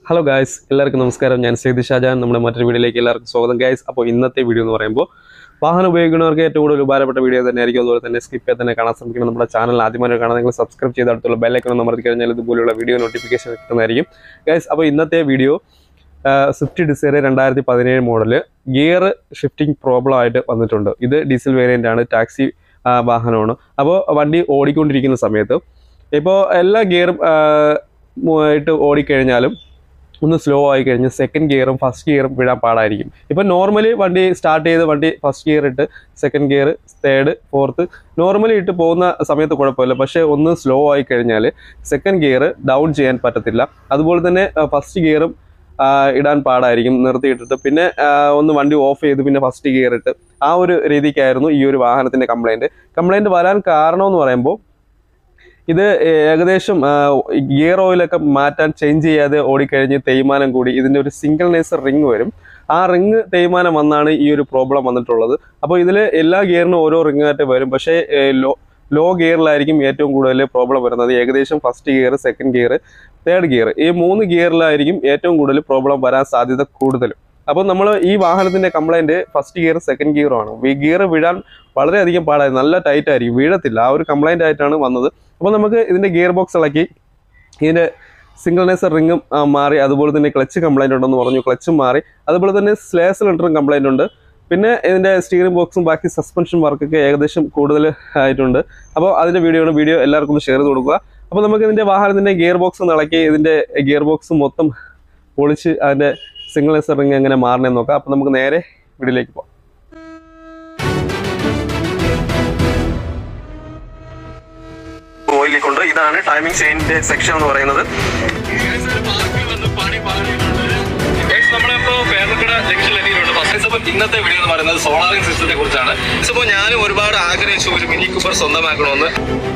hello guys എല്ലാവർക്കും നമസ്കാരം ഞാൻ സേതു ഷാജാൻ നമ്മുടെ മറ്റൊരു വീഡിയോയിലേക്ക് എല്ലാവർക്കും സ്വാഗതം ഗായ്സ് അപ്പോൾ ഇന്നത്തെ വീഡിയോ എന്ന് പറയുമ്പോൾ വാഹനം ഉപയോഗിക്കുന്നവർക്ക് ഏറ്റവും കൂടുതൽ ഉപകാരപ്പെട്ട വീഡിയോ തന്നെയായിരിക്കും അതുപോലെ തന്നെ സ്കിപ്പ് ചെയ്ത് തന്നെ കാണാൻ ശ്രമിക്കണം നമ്മുടെ ചാനൽ ആദ്യമായി കാണാൻ നിങ്ങൾ സബ്സ്ക്രൈബ് ചെയ്ത് അടുത്തുള്ള ബെല്ലൈക്കൺ അമർത്തി കഴിഞ്ഞാൽ ഇതുപോലുള്ള വീഡിയോ നോട്ടിഫിക്കേഷൻ കിട്ടുന്നതായിരിക്കും ഗായ്സ് അപ്പോൾ ഇന്നത്തെ വീഡിയോ സ്വിഫ്റ്റ് ഡിസൈർ രണ്ടായിരത്തി പതിനേഴ് മോഡല് ഗിയർ ഷിഫ്റ്റിംഗ് പ്രോബ്ലം ആയിട്ട് വന്നിട്ടുണ്ട് ഇത് ഡീസൽ വേരിയൻ്റ് ആണ് ടാക്സി വാഹനമാണ് അപ്പോൾ വണ്ടി ഓടിക്കൊണ്ടിരിക്കുന്ന സമയത്ത് ഇപ്പോൾ എല്ലാ ഗിയറും ആയിട്ട് ഓടിക്കഴിഞ്ഞാലും ഒന്ന് സ്ലോ ആയി കഴിഞ്ഞ് സെക്കൻഡ് ഗിയറും ഫസ്റ്റ് ഗിയറും വിടാൻ പാടായിരിക്കും ഇപ്പം നോർമലി വണ്ടി സ്റ്റാർട്ട് ചെയ്ത് വണ്ടി ഫസ്റ്റ് ഗിയർ ഇട്ട് second gear third fourth normally ഇട്ട് പോകുന്ന സമയത്ത് കുഴപ്പമില്ല പക്ഷേ ഒന്ന് സ്ലോ ആയി കഴിഞ്ഞാൽ സെക്കൻഡ് ഗിയർ ഡൗൺ ചെയ്യാൻ പറ്റത്തില്ല അതുപോലെ തന്നെ ഫസ്റ്റ് ഗിയറും ഇടാൻ പാടായിരിക്കും നിർത്തിയിട്ടിട്ട് പിന്നെ ആ, ഒന്ന് വണ്ടി ഓഫ് ചെയ്ത് പിന്നെ ഫസ്റ്റ് ഗിയർ ഇട്ട് ആ ഒരു രീതിക്കായിരുന്നു ഈ ഒരു വാഹനത്തിന്റെ കംപ്ലൈന്റ് കംപ്ലൈന്റ് വരാൻ കാരണം എന്ന് പറയുമ്പോൾ ഇത് ഏകദേശം ഗിയർ ഓയിലൊക്കെ മാറ്റാൻ ചേഞ്ച് ചെയ്യാതെ ഓടിക്കഴിഞ്ഞ് തേയ്മാനം കൂടി ഇതിന്റെ ഒരു സിംഗിൾ നേസർ റിങ് വരും ആ റിങ് തേയ്മാനം വന്നാണ് ഈ ഒരു പ്രോബ്ലം വന്നിട്ടുള്ളത് അപ്പോൾ ഇതിൽ എല്ലാ ഗിയറിനും ഓരോ റിങ് ആയിട്ട് വരും പക്ഷേ ലോ ലോ ഗിയറിലായിരിക്കും ഏറ്റവും കൂടുതൽ പ്രോബ്ലം വരുന്നത് ഏകദേശം first gear second gear third gear ഈ മൂന്ന് ഗിയറിലായിരിക്കും ഏറ്റവും കൂടുതൽ പ്രോബ്ലം വരാൻ സാധ്യത കൂടുതലും അപ്പോൾ നമ്മൾ ഈ വാഹനത്തിന്റെ കംപ്ലൈന്റ് ഫസ്റ്റ് ഗിയർ സെക്കൻഡ് ഗിയറും ആണ് ഈ ഗിയർ വീഴാൻ വളരെയധികം പാടായി നല്ല ടൈറ്റ് ആയിരിക്കും വീഴത്തില്ല ആ ഒരു കംപ്ലൈന്റ് ആയിട്ടാണ് വന്നത് അപ്പോൾ നമുക്ക് ഇതിന്റെ ഗിയർ ബോക്സ് ഇളക്കി ഇതിന്റെ സിംഗിൾ നേസർ റിങ്ങും മാറി അതുപോലെ തന്നെ ക്ലച്ച് കംപ്ലൈന്റ് ഉണ്ടെന്ന് പറഞ്ഞു ക്ലച്ചും മാറി അതുപോലെ തന്നെ സ്ലേ സിലിണ്ടറും കംപ്ലൈന്റ് ഉണ്ട് പിന്നെ ഇതിന്റെ സ്റ്റിയറിംഗ് ബോക്സും ബാക്കി സസ്പെൻഷൻ വർക്കൊക്കെ ഏകദേശം കൂടുതൽ ആയിട്ടുണ്ട് അപ്പോൾ അതിന്റെ വീഡിയോ ആണ് വീഡിയോ എല്ലാവർക്കും ഒന്ന് ഷെയർ ചെയ്ത് കൊടുക്കുക അപ്പോൾ നമുക്ക് ഇതിന്റെ വാഹനത്തിന്റെ ഗിയർ ബോക്സ് ഒന്ന് ഇളക്കി ഇതിന്റെ ഗിയർ ബോക്സ് മൊത്തം പൊളിച്ച് അതിന്റെ സിംഗിൾ നേസർ റിങ് എങ്ങനെ മാറണമെന്ന് നോക്കാം അപ്പോൾ നമുക്ക് നേരെ വീഡിയോയിലേക്ക് പോകാം ഓയിലിക്കൊണ്ട് ഇതാണ് ടൈമിംഗ് ചെയിനിന്റെ സെക്ഷൻ എന്ന് പറയുന്നത് നമ്മളിപ്പോ പേരക്കട ജംഗ്ഷനിൽ എത്തിയിട്ടുണ്ട് ഫസ്റ്റ് അപ്പോൾ ഇന്നത്തെ വീഡിയോ എന്ന് പറയുന്നത് സോളാറിംഗ് സിസ്റ്റത്തെ കുറിച്ചാണ് ഇപ്പോൾ ഞാനും ഒരുപാട് ആഗ്രഹിച്ചു ഒരു മിനി കൂപ്പർ സ്വന്തമാക്കണമെന്ന്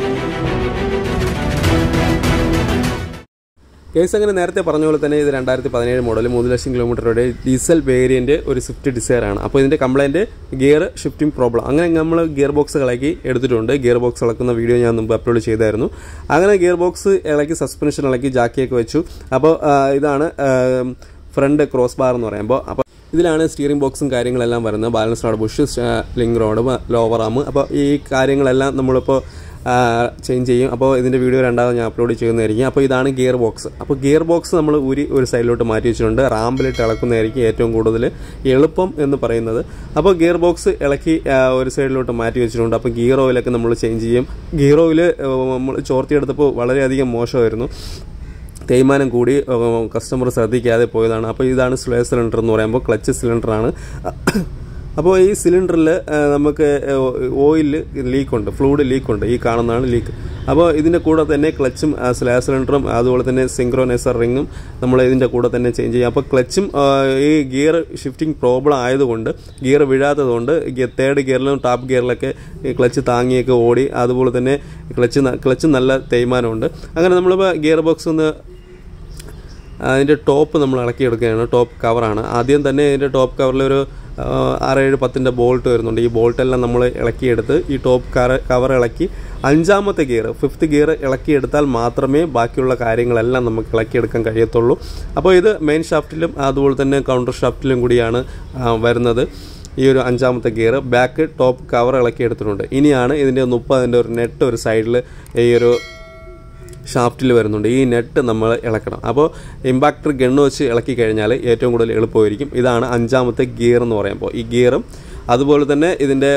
കേസ് അങ്ങനെ നേരത്തെ പറഞ്ഞ പോലെ തന്നെ ഇത് രണ്ടായിരത്തി പതിനേഴ് മോഡൽ മൂന്ന് ലക്ഷം കിലോമീറ്ററുടെ ഡീസൽ വേരിയന്റ് ഒരു സ്വിഫ്റ്റ് ഡിസയർ ആണ് അപ്പോൾ ഇതിന്റെ കംപ്ലൈന്റ് ഗിയർ ഷിഫ്റ്റിംഗ് പ്രോബ്ലം അങ്ങനെ നമ്മൾ ഗിയർ ബോക്സ് ഇളക്കി എടുത്തിട്ടുണ്ട് ഗിയർ ബോക്സ് ഇളക്കുന്ന വീഡിയോ ഞാൻ മുമ്പ് അപ്ലോഡ് ചെയ്തായിരുന്നു അങ്ങനെ ഗിയർ ബോക്സ് ഇളക്കി സസ്പെൻഷൻ ഇളക്കി ജാക്കിയൊക്കെ വെച്ചു അപ്പോൾ ആ, ഇതാണ് ഫ്രണ്ട് ക്രോസ് ബാർ എന്ന് പറയുമ്പോൾ അപ്പോൾ ഇതിലാണ് സ്റ്റിയറിംഗ് ബോക്സും കാര്യങ്ങളെല്ലാം വരുന്നത് balance rod bush link rod lower arm അപ്പോൾ ഈ കാര്യങ്ങളെല്ലാം നമ്മളിപ്പോൾ ചേഞ്ച് ചെയ്യും അപ്പോൾ ഇതിൻ്റെ വീഡിയോ രണ്ടാമത് ഞാൻ അപ്ലോഡ് ചെയ്യുന്നതായിരിക്കും അപ്പോൾ ഇതാണ് ഗിയർ ബോക്സ് അപ്പോൾ ഗിയർ ബോക്സ് നമ്മൾ ഊരി ഒരു സൈഡിലോട്ട് മാറ്റി വെച്ചിട്ടുണ്ട് റാമ്പിലിട്ട് ഇളക്കുന്നതായിരിക്കും ഏറ്റവും കൂടുതൽ എളുപ്പം എന്ന് പറയുന്നത് അപ്പോൾ ഗിയർ ബോക്സ് ഇളക്കി ആ, ഒരു സൈഡിലോട്ട് മാറ്റി വെച്ചിട്ടുണ്ട് അപ്പോൾ ഗിയർ ഓയിലൊക്കെ നമ്മൾ ചേഞ്ച് ചെയ്യും ഗിയർ ഓയിൽ നമ്മൾ ചോർത്തിയെടുത്തപ്പോൾ വളരെയധികം മോശമായിരുന്നു തേയ്മാനം കൂടി കസ്റ്റമർ ശ്രദ്ധിക്കാതെ പോയതാണ് അപ്പോൾ ഇതാണ് സ്ലേ സിലിണ്ടർ എന്ന് പറയുമ്പോൾ ക്ലച്ച് സിലിണ്ടറാണ് അപ്പോൾ ഈ സിലിണ്ടറിൽ നമുക്ക് ഓയിൽ ലീക്കുണ്ട് ഫ്ലൂഡ് ലീക്കുണ്ട് ഈ കാണുന്നതാണ് ലീക്ക് അപ്പോൾ ഇതിൻ്റെ കൂടെ തന്നെ ക്ലച്ചും സ്ലേ സിലിണ്ടറും അതുപോലെ തന്നെ സിങ്ക്രോനൈസർ റിങ്ങും നമ്മൾ ഇതിൻ്റെ കൂടെ തന്നെ ചേഞ്ച് ചെയ്യും അപ്പോൾ ക്ലച്ചും ആ, ഈ ഗിയർ ഷിഫ്റ്റിംഗ് പ്രോബ്ലം ആയതുകൊണ്ട് ഗിയർ വീഴാത്തതുകൊണ്ട് തേർഡ് ഗിയറിലും ടോപ്പ് ഗിയറിലൊക്കെ ഈ ക്ലച്ച് താങ്ങിയൊക്കെ ഓടി അതുപോലെ തന്നെ ക്ലച്ച് ന- ക്ലച്ച് നല്ല തേയ്മാനമുണ്ട് അങ്ങനെ നമ്മളിപ്പോൾ ഗിയർ ബോക്സ് ഒന്ന് അതിൻ്റെ ടോപ്പ് നമ്മൾ ഇളക്കിയെടുക്കുകയാണ് ടോപ്പ് കവറാണ് ആദ്യം തന്നെ ഇതിൻ്റെ ടോപ്പ് കവറിൽ ഒരു ആ, ആറേഴ് പത്തിൻ്റെ ബോൾട്ട് വരുന്നുണ്ട് ഈ ബോൾട്ടെല്ലാം നമ്മൾ ഇളക്കിയെടുത്ത് ഈ ടോപ്പ് കവർ കവർ ഇളക്കി അഞ്ചാമത്തെ ഗിയർ ഫിഫ്ത്ത് ഗിയർ ഇളക്കിയെടുത്താൽ മാത്രമേ ബാക്കിയുള്ള കാര്യങ്ങളെല്ലാം നമുക്ക് ഇളക്കിയെടുക്കാൻ കഴിയത്തുള്ളൂ അപ്പോൾ ഇത് മെയിൻ ഷാഫ്റ്റിലും അതുപോലെ തന്നെ കൗണ്ടർ ഷാഫ്റ്റിലും കൂടിയാണ് ആ, വരുന്നത് ഈ ഒരു അഞ്ചാമത്തെ ഗിയർ ബാക്ക് ടോപ്പ് കവർ ഇളക്കി എടുത്തിട്ടുണ്ട് ഇനിയാണ് ഇതിൻ്റെ മുപ്പതിൻ്റെ ഒരു നെറ്റ് ഒരു സൈഡിൽ ഈ ഒരു ഷാഫ്റ്റിൽ വരുന്നുണ്ട് ഈ നെറ്റ് നമ്മൾ ഇളക്കണം അപ്പോൾ ഇമ്പാക്ടർ ഗണ്ണ് വെച്ച് ഇളക്കി കഴിഞ്ഞാൽ ഏറ്റവും കൂടുതൽ എളുപ്പമായിരിക്കും ഇതാണ് അഞ്ചാമത്തെ ഗിയർ എന്ന് പറയുമ്പോൾ ഈ ഗിയറും അതുപോലെ തന്നെ ഇതിൻ്റെ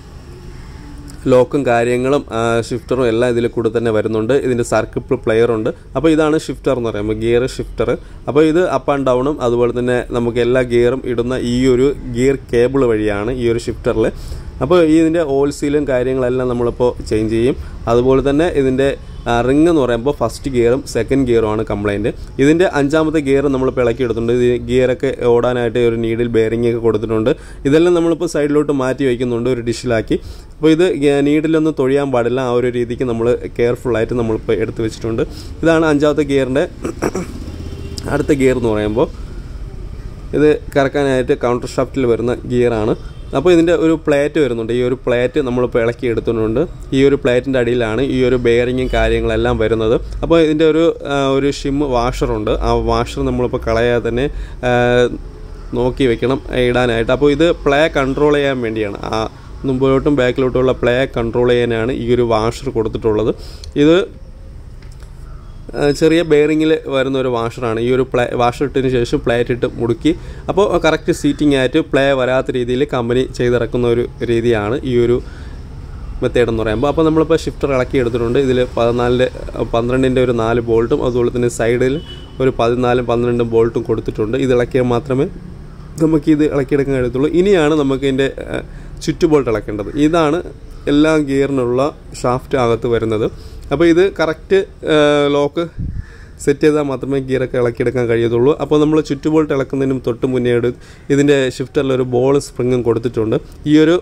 ലോക്കും കാര്യങ്ങളും ആ, ഷിഫ്റ്ററും എല്ലാം ഇതിൽ കൂടെ തന്നെ വരുന്നുണ്ട് ഇതിൻ്റെ സർക്കിൾ പ്ലെയർ ഉണ്ട് അപ്പോൾ ഇതാണ് ഷിഫ്റ്റർ എന്ന് പറയുമ്പോൾ ഗിയർ ഷിഫ്റ്റർ അപ്പോൾ ഇത് അപ്പ് ആൻഡ് ഡൗണും അതുപോലെ തന്നെ നമുക്ക് എല്ലാ ഗിയറും ഇടുന്ന ഈ ഒരു ഗിയർ കേബിൾ വഴിയാണ് ഈ ഒരു ഷിഫ്റ്ററിൽ അപ്പോൾ ഈ ഇതിൻ്റെ ഓയിൽ സീലും കാര്യങ്ങളെല്ലാം നമ്മളിപ്പോൾ ചേഞ്ച് ചെയ്യും അതുപോലെ തന്നെ ഇതിൻ്റെ റിങ് എന്ന് പറയുമ്പോൾ ഫസ്റ്റ് ഗിയറും സെക്കൻഡ് ഗിയറുമാണ് കംപ്ലൈൻറ്റ് ഇതിൻ്റെ അഞ്ചാമത്തെ ഗിയർ നമ്മളിപ്പോൾ ഇളക്കി എടുത്തിട്ടുണ്ട് ഇത് ഗിയറൊക്കെ ഓടാനായിട്ട് ഒരു നീഡിൽ ബെയറിംഗ് ഒക്കെ കൊടുത്തിട്ടുണ്ട് ഇതെല്ലാം നമ്മളിപ്പോൾ സൈഡിലോട്ട് മാറ്റി വയ്ക്കുന്നുണ്ട് ഒരു ഡിഷിലാക്കി അപ്പോൾ ഇത് നീഡിലൊന്നും തൊഴിയാൻ പാടില്ല ആ ഒരു രീതിക്ക് നമ്മൾ കെയർഫുള്ളായിട്ട് നമ്മളിപ്പോൾ എടുത്തു വെച്ചിട്ടുണ്ട് ഇതാണ് അഞ്ചാമത്തെ ഗിയറിൻ്റെ അടുത്ത ഗിയർ എന്ന് പറയുമ്പോൾ ഇത് കറക്കാനായിട്ട് കൗണ്ടർ ഷാഫ്റ്റിൽ വരുന്ന ഗിയറാണ് അപ്പോൾ ഇതിൻ്റെ ഒരു പ്ലേറ്റ് വരുന്നുണ്ട് ഈ ഒരു പ്ലേറ്റ് നമ്മളിപ്പോൾ ഇളക്കി എടുത്തിട്ടുണ്ട് ഈ ഒരു പ്ലേറ്റിൻ്റെ അടിയിലാണ് ഈ ഒരു ബെയറിങ്ങും കാര്യങ്ങളെല്ലാം വരുന്നത് അപ്പോൾ ഇതിൻ്റെ ഒരു ആ, ഒരു ഷിം വാഷറുണ്ട് ആ വാഷർ നമ്മളിപ്പോൾ കളയാതെ തന്നെ ആ, നോക്കി വെക്കണം ഇടാനായിട്ട് അപ്പോൾ ഇത് പ്ലേ കൺട്രോൾ ചെയ്യാൻ വേണ്ടിയാണ് ആ മുമ്പോട്ടും ബാക്കിലോട്ടുമുള്ള പ്ലേ കൺട്രോൾ ചെയ്യാനാണ് ഈ ഒരു വാഷർ കൊടുത്തിട്ടുള്ളത് ഇത് ആ, ചെറിയ ബെയറിങ്ങിൽ വരുന്ന ഒരു വാഷറാണ് ഈ ഒരു പ്ലേ വാഷർ ഇട്ടതിന് ശേഷം പ്ലേറ്റ് ഇട്ട് മുടുക്കി അപ്പോൾ കറക്റ്റ് സീറ്റിംഗ് ആയിട്ട് പ്ലേ വരാത്ത രീതിയിൽ കമ്പനി ചെയ്തിറക്കുന്ന ഒരു രീതിയാണ് ഈ ഒരു മെത്തേഡ് എന്ന് പറയുമ്പോൾ അപ്പോൾ നമ്മളിപ്പോൾ ഷിഫ്റ്റർ ഇളക്കി എടുത്തിട്ടുണ്ട് ഇതിൽ പതിനാലിൻ്റെ പന്ത്രണ്ടിൻ്റെ ഒരു നാല് ബോൾട്ടും അതുപോലെ തന്നെ സൈഡിൽ ഒരു പതിനാലും പന്ത്രണ്ടും ബോൾട്ടും കൊടുത്തിട്ടുണ്ട് ഇത് ഇളക്കിയാൽ മാത്രമേ നമുക്ക് ഇത് ഇളക്കിയെടുക്കാൻ കഴിയത്തുള്ളൂ ഇനിയാണ് നമുക്ക് ഇതിൻ്റെ ചുറ്റു ബോൾട്ട് ഇളക്കേണ്ടത് ഇതാണ് എല്ലാ ഗിയറിനുള്ള ഷാഫ്റ്റ് അകത്ത് വരുന്നത് അപ്പോൾ ഇത് കറക്റ്റ് ലോക്ക് സെറ്റ് ചെയ്താൽ മാത്രമേ ഗിയറൊക്കെ ഇളക്കിയെടുക്കാൻ കഴിയത്തുള്ളൂ അപ്പോൾ നമ്മൾ ചുറ്റു ബോൾട്ട് ഇളക്കുന്നതിനും തൊട്ട് മുന്നേ ഇതിൻ്റെ ഷിഫ്റ്ററിൽ ഒരു ബോൾ സ്പ്രിങ്ങും കൊടുത്തിട്ടുണ്ട് ഈ ഒരു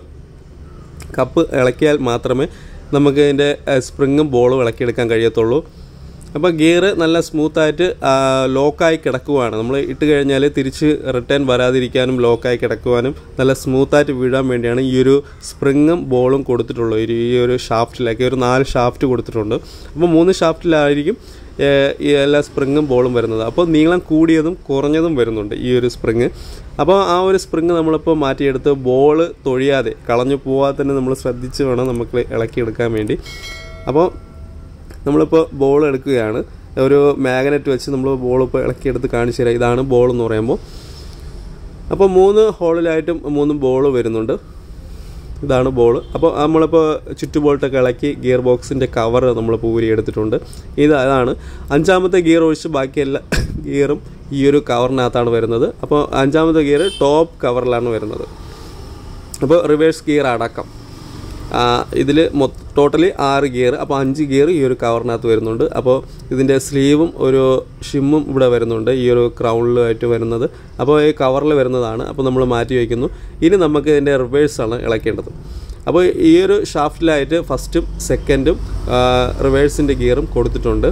കപ്പ് ഇളക്കിയാൽ മാത്രമേ നമുക്ക് ഇതിൻ്റെ സ്പ്രിങ്ങും ബോളും ഇളക്കിയെടുക്കാൻ കഴിയത്തുള്ളൂ അപ്പോൾ ഗിയർ നല്ല സ്മൂത്തായിട്ട് ലോക്കായി കിടക്കുവാണ് നമ്മൾ ഇട്ട് കഴിഞ്ഞാൽ തിരിച്ച് റിട്ടേൺ വരാതിരിക്കാനും ലോക്കായി കിടക്കുവാനും നല്ല സ്മൂത്തായിട്ട് വീഴാൻ വേണ്ടിയാണ് ഈ ഒരു സ്പ്രിങ്ങും ബോളും കൊടുത്തിട്ടുള്ളത് ഒരു- ഈ ഒരു ഷാഫ്റ്റിലേക്ക് ഒരു നാല് ഷാഫ്റ്റ് കൊടുത്തിട്ടുണ്ട് അപ്പോൾ മൂന്ന് ഷാഫ്റ്റിലായിരിക്കും ഏഹ്, ഈ എല്ലാ സ്പ്രിങ്ങും ബോളും വരുന്നത് അപ്പോൾ നീളം കൂടിയതും കുറഞ്ഞതും വരുന്നുണ്ട് ഈ ഒരു സ്പ്രിങ് അപ്പോൾ ആ ഒരു സ്പ്രിങ് നമ്മളിപ്പോൾ മാറ്റിയെടുത്ത് ബോൾ തൊഴിയാതെ കളഞ്ഞു പോവാതെ തന്നെ നമ്മൾ ശ്രദ്ധിച്ച് വേണം നമുക്ക് ഇളക്കിയെടുക്കാൻ വേണ്ടി അപ്പോൾ നമ്മളിപ്പോൾ ബോൾ എടുക്കുകയാണ് ഒരു മാഗ്നറ്റ് വെച്ച് നമ്മൾ ബോൾ ഇപ്പോൾ ഇളക്കിയെടുത്ത് കാണിച്ചു തരാം ഇതാണ് ബോൾ എന്ന് പറയുമ്പോൾ അപ്പോൾ മൂന്ന് ഹോളിലായിട്ടും മൂന്ന് ബോൾ വരുന്നുണ്ട് ഇതാണ് ബോൾ അപ്പോൾ നമ്മളിപ്പോൾ ചുറ്റു ബോൾട്ടൊക്കെ ഇളക്കി ഗിയർ ബോക്സിൻ്റെ കവർ നമ്മൾ പൂരി എടുത്തിട്ടുണ്ട് ഇത് അതാണ് അഞ്ചാമത്തെ ഗിയർ ഒഴിച്ച് ബാക്കി എല്ലാ ഗിയറും ഈ ഒരു കവറിനകത്താണ് വരുന്നത് അപ്പോൾ അഞ്ചാമത്തെ ഗിയർ ടോപ്പ് കവറിലാണ് വരുന്നത് അപ്പോൾ റിവേഴ്സ് ഗിയർ അടക്കം ഇതിൽ മൊത്ത ടോട്ടലി ആറ് ഗിയർ അപ്പോൾ അഞ്ച് ഗിയർ ഈ ഒരു കവറിനകത്ത് വരുന്നുണ്ട് അപ്പോൾ ഇതിൻ്റെ സ്ലീവും ഒരു ഷിമ്മും ഇവിടെ വരുന്നുണ്ട് ഈ ഒരു ക്രൗണിലുമായിട്ട് വരുന്നത് അപ്പോൾ ഈ കവറിൽ വരുന്നതാണ് അപ്പോൾ നമ്മൾ മാറ്റി വയ്ക്കുന്നു ഇനി നമുക്ക് ഇതിൻ്റെ റിവേഴ്സാണ് ഇളക്കേണ്ടത് അപ്പോൾ ഈ ഒരു ഷാഫ്റ്റിലായിട്ട് ഫസ്റ്റും സെക്കൻഡും റിവേഴ്സിൻ്റെ ഗിയറും കൊടുത്തിട്ടുണ്ട്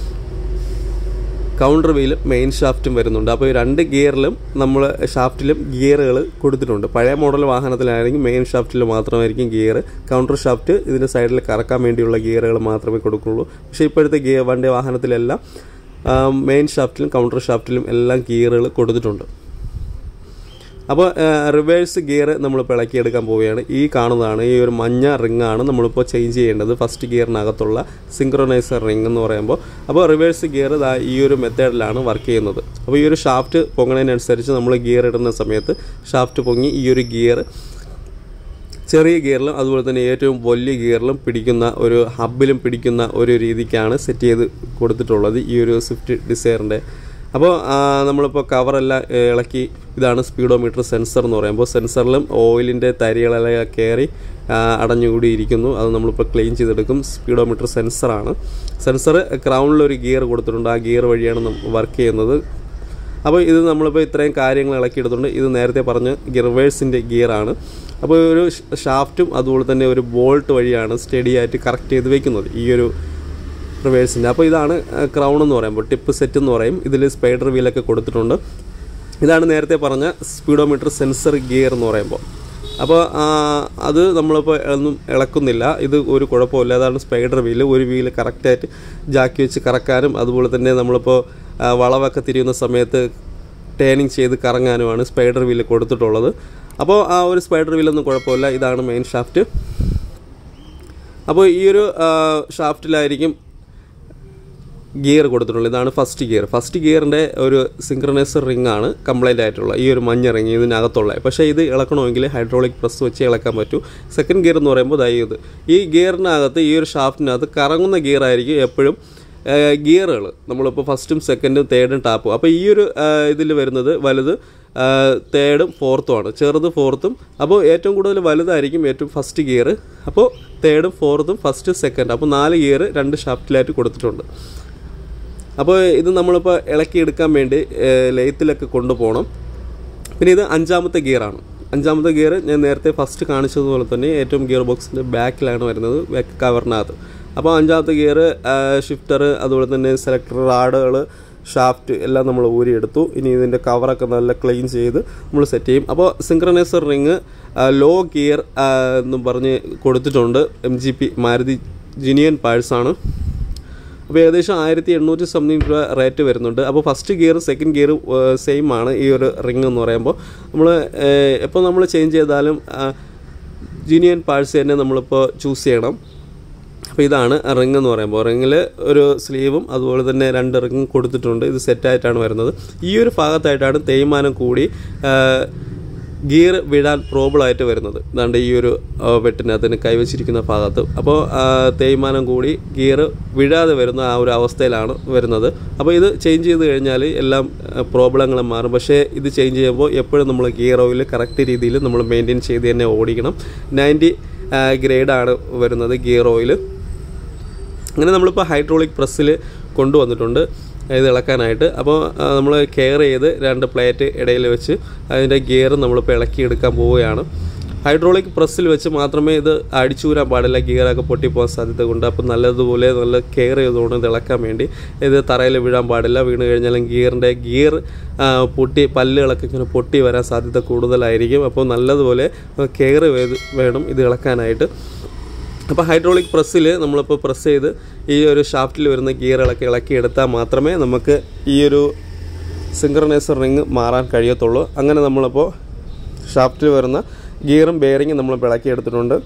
കൗണ്ടർ വീലും മെയിൻ ഷാഫ്റ്റും വരുന്നുണ്ട് അപ്പോൾ ഈ രണ്ട് ഗിയറിലും നമ്മൾ ഷാഫ്റ്റിലും ഗിയറുകൾ കൊടുത്തിട്ടുണ്ട് പഴയ മോഡൽ വാഹനത്തിലാണെങ്കിൽ മെയിൻ ഷാഫ്റ്റിൽ മാത്രമായിരിക്കും ഗിയർ കൗണ്ടർ ഷാഫ്റ്റ് ഇതിൻ്റെ സൈഡിൽ കറക്കാൻ വേണ്ടിയുള്ള ഗിയറുകൾ മാത്രമേ കൊടുക്കുള്ളൂ പക്ഷേ ഇപ്പോഴത്തെ ഗിയർ വണ്ടി വാഹനത്തിലെല്ലാം മെയിൻ ഷാഫ്റ്റിലും കൗണ്ടർ ഷാഫ്റ്റിലും എല്ലാം ഗിയറുകൾ കൊടുത്തിട്ടുണ്ട് അപ്പോൾ റിവേഴ്സ് ഗിയർ നമ്മളിപ്പോൾ ഇളക്കിയെടുക്കാൻ പോവുകയാണ് ഈ കാണുന്നതാണ് ഈ ഒരു മഞ്ഞ റിങ്ങാണ് നമ്മളിപ്പോൾ ചേഞ്ച് ചെയ്യേണ്ടത് ഫസ്റ്റ് ഗിയറിനകത്തുള്ള സിങ്ക്രൊനൈസർ റിംഗ് എന്ന് പറയുമ്പോൾ അപ്പോൾ റിവേഴ്സ് ഗിയർ ദാ ഈ ഒരു മെത്തേഡിലാണ് വർക്ക് ചെയ്യുന്നത് അപ്പോൾ ഈ ഒരു ഷാഫ്റ്റ് പൊങ്ങണതിനനുസരിച്ച് നമ്മൾ ഗിയർ ഇടുന്ന സമയത്ത് ഷാഫ്റ്റ് പൊങ്ങി ഈ ഒരു ഗിയർ ചെറിയ ഗിയറിലും അതുപോലെ തന്നെ ഏറ്റവും വലിയ ഗിയറിലും പിടിക്കുന്ന ഒരു ഹബിലും പിടിക്കുന്ന ഒരു രീതിക്കാണ് സെറ്റ് ചെയ്ത് കൊടുത്തിട്ടുള്ളത് ഈ ഒരു സ്വിഫ്റ്റ് ഡിസയറിൻ്റെ അപ്പോൾ നമ്മളിപ്പോൾ കവറെല്ലാം ഏ, ഇളക്കി ഇതാണ് സ്പീഡോമീറ്റർ സെൻസർ എന്ന് പറയുമ്പോൾ സെൻസറിലും ഓയിലിൻ്റെ തരികളെല്ലാം കയറി ആ, അടഞ്ഞുകൂടിയിരിക്കുന്നു അത് നമ്മളിപ്പോൾ ക്ലീൻ ചെയ്തെടുക്കും സ്പീഡോമീറ്റർ സെൻസറാണ് സെൻസർ ക്രൗണിൽ ഒരു ഗിയർ കൊടുത്തിട്ടുണ്ട് ആ ഗിയർ വഴിയാണ് വർക്ക് ചെയ്യുന്നത് അപ്പോൾ ഇത് നമ്മളിപ്പോൾ ഇത്രയും കാര്യങ്ങൾ ഇളക്കിയെടുത്തുകൊണ്ട് ഇത് നേരത്തെ പറഞ്ഞ റിവേഴ്സിൻ്റെ ഗിയറാണ് അപ്പോൾ ഒരു ഷാഫ്റ്റും അതുപോലെ തന്നെ ഒരു ബോൾട്ട് വഴിയാണ് സ്റ്റഡി ആയിട്ട് കറക്റ്റ് ചെയ്ത് വെക്കുന്നത് ഈ ഒരു റിവേഴ്സിൻ്റെ അപ്പോൾ ഇതാണ് ക്രൗൺ എന്ന് പറയുമ്പോൾ ടിപ്പ് സെറ്റ് എന്ന് പറയും ഇതിൽ സ്പൈഡർ വീലൊക്കെ കൊടുത്തിട്ടുണ്ട് ഇതാണ് നേരത്തെ പറഞ്ഞ സ്പീഡോമീറ്റർ സെൻസർ ഗിയർ എന്ന് പറയുമ്പോൾ അപ്പോൾ ആ, അത് നമ്മളിപ്പോൾ ഒന്നും ഇളക്കുന്നില്ല ഇത് ഒരു കുഴപ്പമില്ല അതാണ് സ്പൈഡർ വീല് ഒരു വീല് കറക്റ്റായിട്ട് ജാക്കി വെച്ച് കറക്കാനും അതുപോലെ തന്നെ നമ്മളിപ്പോൾ ആ, വളവൊക്കെ തിരിയുന്ന സമയത്ത് ടേണിങ് ചെയ്ത് കറങ്ങാനുമാണ് സ്പൈഡർ വീല് കൊടുത്തിട്ടുള്ളത് അപ്പോൾ ആ ഒരു സ്പൈഡർ വീലൊന്നും കുഴപ്പമില്ല ഇതാണ് മെയിൻ ഷാഫ്റ്റ് അപ്പോൾ ഈ ഒരു ആ, ഷാഫ്റ്റിലായിരിക്കും ഗിയർ കൊടുത്തിട്ടുള്ളത് ഇതാണ് ഫസ്റ്റ് ഗിയർ ഫസ്റ്റ് ഗിയറിൻ്റെ ഒരു സിങ്ക്രണൈസർ റിംഗ് ആണ് കംപ്ലൈൻ്റ് ആയിട്ടുള്ള ഈ ഒരു മഞ്ഞ റിങ് ഇതിനകത്തുള്ള പക്ഷേ ഇത് ഇളക്കണമെങ്കിൽ ഹൈഡ്രോളിക് പ്രസ് വെച്ച് ഇളക്കാൻ പറ്റൂ സെക്കൻഡ് ഗിയർ എന്ന് പറയുമ്പോൾ ദാ ഇത് ഈ ഗിയറിനകത്ത് ഈ ഒരു ഷാഫ്റ്റിനകത്ത് കറങ്ങുന്ന ഗിയർ ആയിരിക്കും എപ്പോഴും ഗിയറുകൾ നമ്മളിപ്പോൾ ഫസ്റ്റും സെക്കൻഡും തേർഡും ടാപ്പും അപ്പോൾ ഈ ഒരു ഇതിൽ വരുന്നത് വലുത് തേർഡും ഫോർത്തുമാണ് ചെറുത് ഫോർത്തും അപ്പോൾ ഏറ്റവും കൂടുതൽ വലുതായിരിക്കും ഏറ്റവും ഫസ്റ്റ് ഗിയർ അപ്പോൾ തേർഡും ഫോർത്തും ഫസ്റ്റ് സെക്കൻഡ് അപ്പോൾ നാല് ഗിയർ രണ്ട് ഷാഫ്റ്റിലായിട്ട് കൊടുത്തിട്ടുണ്ട് അപ്പോൾ ഇത് നമ്മളിപ്പോൾ ഇളക്കിയെടുക്കാൻ വേണ്ടി ലെയ്ത്തിലൊക്കെ കൊണ്ടുപോകണം പിന്നെ ഇത് അഞ്ചാമത്തെ ഗിയറാണ് അഞ്ചാമത്തെ ഗിയർ ഞാൻ നേരത്തെ ഫസ്റ്റ് കാണിച്ചതുപോലെ തന്നെ ഏറ്റവും ഗിയർ ബോക്സിൻ്റെ ബാക്കിലാണ് വരുന്നത് ബാക്ക് കവറിനകത്ത് അപ്പോൾ അഞ്ചാമത്തെ ഗിയർ ഷിഫ്റ്റർ അതുപോലെ തന്നെ സെലക്ടർ റാഡുകൾ ഷാഫ്റ്റ് എല്ലാം നമ്മൾ ഊരിയെടുത്തു ഇനി ഇതിൻ്റെ കവറൊക്കെ നല്ല ക്ലീൻ ചെയ്ത് നമ്മൾ സെറ്റ് ചെയ്യും അപ്പോൾ സിങ്ക്രണൈസർ റിങ് ലോ ഗിയർ എന്നും പറഞ്ഞ് കൊടുത്തിട്ടുണ്ട് M G P Maruti genuine പാഴ്സാണ് അപ്പോൾ ഏകദേശം ആയിരത്തി എണ്ണൂറ്റി സംതിങ് രൂപ റേറ്റ് വരുന്നുണ്ട് അപ്പോൾ first gear second gear same ആണ് ഈ ഒരു റിങ് എന്ന് പറയുമ്പോൾ നമ്മൾ എപ്പോൾ നമ്മൾ ചേഞ്ച് ചെയ്താലും ജീനിയൻ പാഴ്സ് തന്നെ നമ്മളിപ്പോൾ ചൂസ് ചെയ്യണം അപ്പോൾ ഇതാണ് റിങ് എന്ന് പറയുമ്പോൾ റിങ്ങിൽ ഒരു സ്ലീവും അതുപോലെ തന്നെ രണ്ട് റിങ്ങും കൊടുത്തിട്ടുണ്ട് ഇത് സെറ്റായിട്ടാണ് വരുന്നത് ഈ ഒരു ഭാഗത്തായിട്ടാണ് തേയ്മാനം കൂടി ഗിയർ വിടാൻ പ്രോബ്ലം ആയിട്ട് വരുന്നത് ഇതാണ്ട് ഈ ഒരു ആ, വെട്ടിനകത്തിന് കൈവച്ചിരിക്കുന്ന ഭാഗത്ത് അപ്പോൾ ആ, തേയ്മാനം കൂടി ഗിയർ വിടാതെ വരുന്ന ആ ഒരു അവസ്ഥയിലാണ് വരുന്നത് അപ്പോൾ ഇത് ചേഞ്ച് ചെയ്ത് കഴിഞ്ഞാൽ എല്ലാം പ്രോബ്ലങ്ങളും മാറും പക്ഷേ ഇത് ചേഞ്ച് ചെയ്യുമ്പോൾ എപ്പോഴും നമ്മൾ ഗിയർ ഓയിൽ കറക്റ്റ് രീതിയിൽ നമ്മൾ മെയിൻറ്റെയിൻ ചെയ്ത് തന്നെ ഓടിക്കണം നയൻറ്റി ഗ്രേഡാണ് വരുന്നത് ഗിയർ ഓയിൽ അങ്ങനെ നമ്മളിപ്പോൾ ഹൈഡ്രോളിക് പ്രസ്സിൽ കൊണ്ടുവന്നിട്ടുണ്ട് ഇത് ഇളക്കാനായിട്ട് അപ്പോൾ നമ്മൾ കെയർ ചെയ്ത് രണ്ട് പ്ലേറ്റ് ഇടയിൽ വെച്ച് അതിൻ്റെ ഗിയർ നമ്മളിപ്പോൾ ഇളക്കിയെടുക്കാൻ പോവുകയാണ് ഹൈഡ്രോളിക് പ്രസ്സിൽ വെച്ച് മാത്രമേ ഇത് അടിച്ചൂരാൻ പാടില്ല ഗിയറൊക്കെ പൊട്ടിപ്പോകാൻ സാധ്യത കൊണ്ട് അപ്പോൾ നല്ലതുപോലെ നല്ല കെയർ ചെയ്തുകൊണ്ട് ഇത് ഇളക്കാൻ വേണ്ടി ഇത് തറയിൽ വീഴാൻ പാടില്ല വീണ് കഴിഞ്ഞാൽ ഗിയറിൻ്റെ ഗിയർ പൊട്ടി പല്ലുകളൊക്കെ ഇങ്ങനെ പൊട്ടി വരാൻ സാധ്യത കൂടുതലായിരിക്കും അപ്പോൾ നല്ലതുപോലെ കെയർ ചെയ്ത് വേണം ഇത് ഇളക്കാനായിട്ട് അപ്പോൾ ഹൈഡ്രോളിക് പ്രസ്സിൽ നമ്മളിപ്പോൾ പ്രസ് ചെയ്ത് ഈ ഒരു ഷാഫ്റ്റിൽ വരുന്ന ഗിയറുകളൊക്കെ ഇളക്കി എടുത്താൽ മാത്രമേ നമുക്ക് ഈ ഒരു സിങ്ക്രണൈസർ റിങ് മാറാൻ കഴിയത്തുള്ളൂ അങ്ങനെ നമ്മളിപ്പോൾ ഷാഫ്റ്റിൽ വരുന്ന ഗിയറും ബെയറിങ്ങും നമ്മളിപ്പോൾ ഇളക്കി എടുത്തിട്ടുണ്ട്